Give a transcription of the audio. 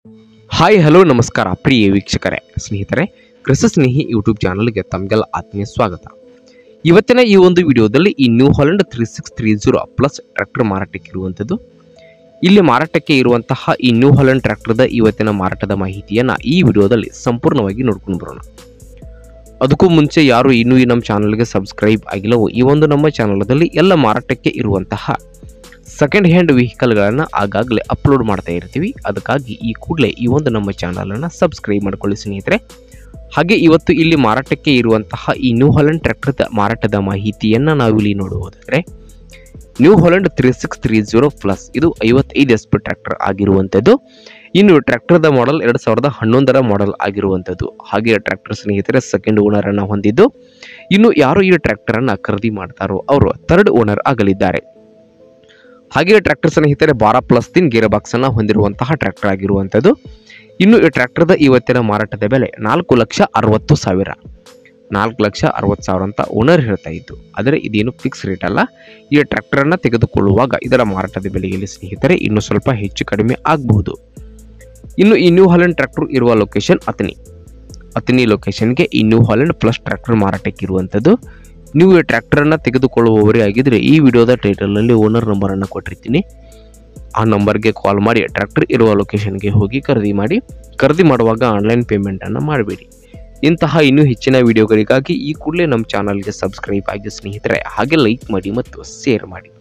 hi hello ನಮಸ್ಕಾರ ಪ್ರಿಯ ವೀಕ್ಷಕರೇ ಸ್ನೇಹಿತರೆ ಕೃಷಿ ಸ್ನೇಹಿ ಯೂಟ್ಯೂಬ್ ಚಾನಲ್ಗೆ ತಮಗೆಲ್ಲ ಆತ್ಮೀಯ ಸ್ವಾಗತ ಇವತ್ತಿನ ಈ ಒಂದು ವಿಡಿಯೋದಲ್ಲಿ ಈ New Holland three six three zero plus tractor ಮಾರಾಟಕ್ಕೆ ಇರುವಂಥದ್ದು ಇಲ್ಲಿ ಮಾರಾಟಕ್ಕೆ ಇರುವಂತಹ ಈ ನ್ಯೂ ಹಾಲೆಂಡ್ ಟ್ರ್ಯಾಕ್ಟರ್ದ ಇವತ್ತಿನ ಮಾರಾಟದ ಮಾಹಿತಿಯನ್ನು ಈ ವಿಡಿಯೋದಲ್ಲಿ ಸಂಪೂರ್ಣವಾಗಿ ನೋಡ್ಕೊಂಡು ಬರೋಣ ಅದಕ್ಕೂ ಮುಂಚೆ ಯಾರು ಇನ್ನೂ ಈ ನಮ್ಮ ಚಾನಲ್ಗೆ ಸಬ್ಸ್ಕ್ರೈಬ್ ಆಗಿಲ್ಲವೋ ಈ ಒಂದು ನಮ್ಮ ಚಾನಲದಲ್ಲಿ ಎಲ್ಲ ಮಾರಾಟಕ್ಕೆ ಇರುವಂತಹ ಸೆಕೆಂಡ್ ಹ್ಯಾಂಡ್ ವೆಹಿಕಲ್ಗಳನ್ನು ಆಗಾಗಲೇ ಅಪ್ಲೋಡ್ ಮಾಡ್ತಾ ಇರ್ತೀವಿ ಅದಕ್ಕಾಗಿ ಈ ಕೂಡಲೇ ಈ ಒಂದು ನಮ್ಮ ಚಾನಲನ್ನು ಸಬ್ಸ್ಕ್ರೈಬ್ ಮಾಡ್ಕೊಳ್ಳಿ ಸ್ನೇಹಿತರೆ ಹಾಗೆ ಇವತ್ತು ಇಲ್ಲಿ ಮಾರಾಟಕ್ಕೆ ಇರುವಂತಹ ಈ ನ್ಯೂ ಹಾಲೆಂಡ್ ಟ್ರ್ಯಾಕ್ಟರ್ದ ಮಾರಾಟದ ಮಾಹಿತಿಯನ್ನು ನಾವಿಲ್ಲಿ ನೋಡುವುದಾದರೆ New Holland three six three zero plus ಇದು ಐವತ್ತೈದು ಎಸ್ ಪಿ ಟ್ರ್ಯಾಕ್ಟರ್ ಆಗಿರುವಂಥದ್ದು ಇನ್ನು ಟ್ರ್ಯಾಕ್ಟರ್ದ ಮಾಡೆಲ್ ಎರಡು ಸಾವಿರದ ಹನ್ನೊಂದರ ಮಾಡೆಲ್ ಆಗಿರುವಂಥದ್ದು ಹಾಗೆ ಟ್ರ್ಯಾಕ್ಟರ್ ಸ್ನೇಹಿತರೆ ಸೆಕೆಂಡ್ ಓನರನ್ನು ಹೊಂದಿದ್ದು ಇನ್ನು ಯಾರು ಈ ಟ್ರ್ಯಾಕ್ಟರನ್ನು ಖರೀದಿ ಮಾಡ್ತಾರೋ ಅವರು ಥರ್ಡ್ ಓನರ್ ಆಗಲಿದ್ದಾರೆ ಹಾಗೆ ಟ್ರ್ಯಾಕ್ಟರ್ ಸ್ನೇಹಿತರೆ ಬಾರ ಪ್ಲಸ್ ತಿನ್ ಗೇರ್ ಬಾಕ್ಸ್ ಅನ್ನ ಹೊಂದಿರುವಂತಹ ಟ್ರ್ಯಾಕ್ಟರ್ ಆಗಿರುವಂಥದ್ದು ಇನ್ನು ಈ ಟ್ರ್ಯಾಕ್ಟರ್ದ ಇವತ್ತಿನ ಮಾರಾಟದ ಬೆಲೆ ನಾಲ್ಕು ಲಕ್ಷ ಅರವತ್ತು ಸಾವಿರ ನಾಲ್ಕು ಲಕ್ಷ ಅರವತ್ತು ಸಾವಿರ ಅಂತ ಓನರ್ ಹೇಳ್ತಾ ಇದ್ದು ಆದರೆ ಇದೇನು ಫಿಕ್ಸ್ ರೇಟ್ ಅಲ್ಲ ಈ ಟ್ರ್ಯಾಕ್ಟರನ್ನು ತೆಗೆದುಕೊಳ್ಳುವಾಗ ಇದರ ಮಾರಾಟದ ಬೆಲೆಯಲ್ಲಿ ಸ್ನೇಹಿತರೆ ಇನ್ನೂ ಸ್ವಲ್ಪ ಹೆಚ್ಚು ಕಡಿಮೆ ಆಗಬಹುದು ಇನ್ನು ಈ ನ್ಯೂ ಹಾಲೆಂಡ್ ಟ್ರ್ಯಾಕ್ಟರ್ ಇರುವ ಲೊಕೇಶನ್ ಅತನಿ ಅತನಿ ಲೊಕೇಶನ್ಗೆ ಈ ನ್ಯೂ ಹಾಲೆಂಡ್ ಪ್ಲಸ್ ಟ್ರ್ಯಾಕ್ಟರ್ ಮಾರಾಟಕ್ಕೆ ಇರುವಂಥದ್ದು ನೀವು ಈ ಟ್ರ್ಯಾಕ್ಟರನ್ನು ತೆಗೆದುಕೊಳ್ಳುವವರೇ ಆಗಿದ್ರೆ ಈ ವಿಡಿಯೋದ ಟೈಟಲಲ್ಲಿ ಓನರ್ ನಂಬರನ್ನು ಕೊಟ್ಟಿರ್ತೀನಿ ಆ ನಂಬರ್ಗೆ ಕಾಲ್ ಮಾಡಿ ಟ್ರ್ಯಾಕ್ಟರ್ ಇರುವ ಲೊಕೇಶನ್ಗೆ ಹೋಗಿ ಖರೀದಿ ಮಾಡಿ ಖರೀದಿ ಮಾಡುವಾಗ ಆನ್ಲೈನ್ ಪೇಮೆಂಟನ್ನು ಮಾಡಬೇಡಿ ಇಂತಹ ಇನ್ನೂ ಹೆಚ್ಚಿನ ವಿಡಿಯೋಗಳಿಗಾಗಿ ಈ ಕೂಡಲೇ ನಮ್ಮ ಚಾನಲ್ಗೆ ಸಬ್ಸ್ಕ್ರೈಬ್ ಆಗಿ ಸ್ನೇಹಿತರೆ ಹಾಗೆ ಲೈಕ್ ಮಾಡಿ ಮತ್ತು ಶೇರ್ ಮಾಡಿ